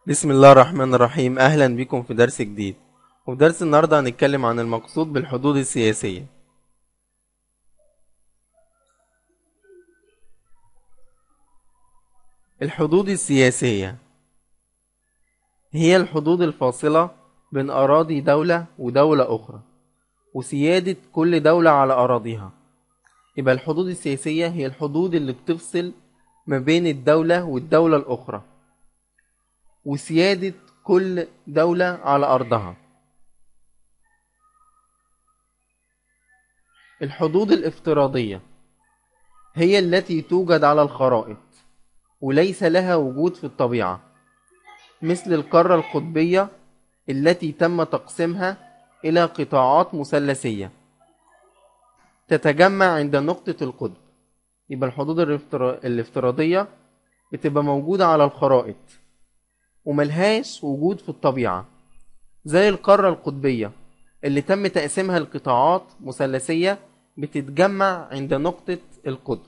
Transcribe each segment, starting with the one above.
بسم الله الرحمن الرحيم أهلا بكم في درس جديد وفي درس النهاردة هنتكلم عن المقصود بالحدود السياسية الحدود السياسية هي الحدود الفاصلة بين أراضي دولة ودولة أخرى وسيادة كل دولة على أراضيها يبقى الحدود السياسية هي الحدود اللي بتفصل ما بين الدولة والدولة الأخرى وسيادة كل دولة على أرضها الحدود الافتراضية هي التي توجد على الخرائط وليس لها وجود في الطبيعة مثل القارة القطبية التي تم تقسيمها إلى قطاعات مثلثية تتجمع عند نقطة القطب يبقى الحدود الافترا- الافتراضية بتبقى موجودة على الخرائط وملهاش وجود في الطبيعة زي القارة القطبية اللي تم تقسيمها لقطاعات مثلثية بتتجمع عند نقطة القطب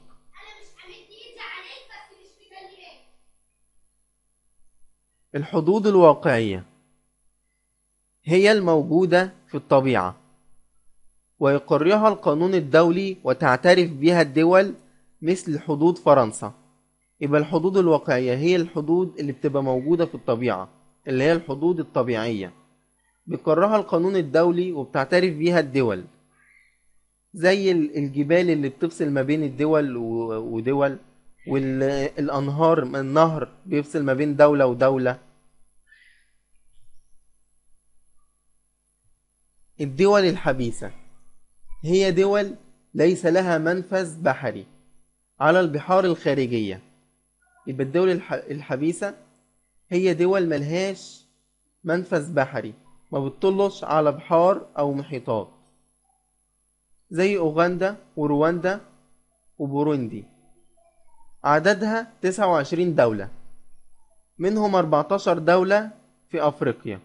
الحدود الواقعية هي الموجودة في الطبيعة ويقرها القانون الدولي وتعترف بها الدول مثل حدود فرنسا يبقى الحدود الواقعية هي الحدود اللي بتبقى موجودة في الطبيعة اللي هي الحدود الطبيعية بيقرها القانون الدولي وبتعترف بيها الدول زي ال- الجبال اللي بتفصل ما بين الدول و- ودول والأنهار النهر بيفصل ما بين دولة ودولة الدول الحبيسة هي دول ليس لها منفذ بحري على البحار الخارجية يبقى الدول الح- الحبيسة هي دول ملهاش منفذ بحري ما بتطلش على بحار أو محيطات زي أوغندا ورواندا وبوروندي عددها 29 دولة منهم 14 دولة في أفريقيا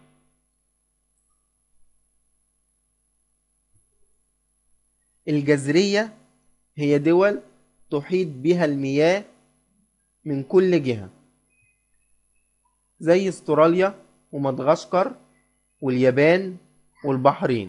الجزرية هي دول تحيط بها المياه من كل جهة زي استراليا ومدغشقر واليابان والبحرين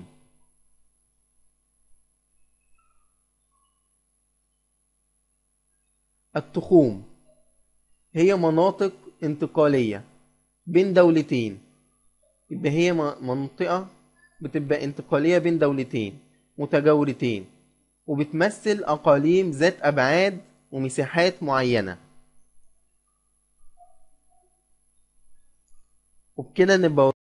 التخوم هي مناطق انتقالية بين دولتين يبقى هي م- منطقة بتبقى انتقالية بين دولتين متجاورتين وبتمثل أقاليم ذات أبعاد ومساحات معينة وبكده نبقى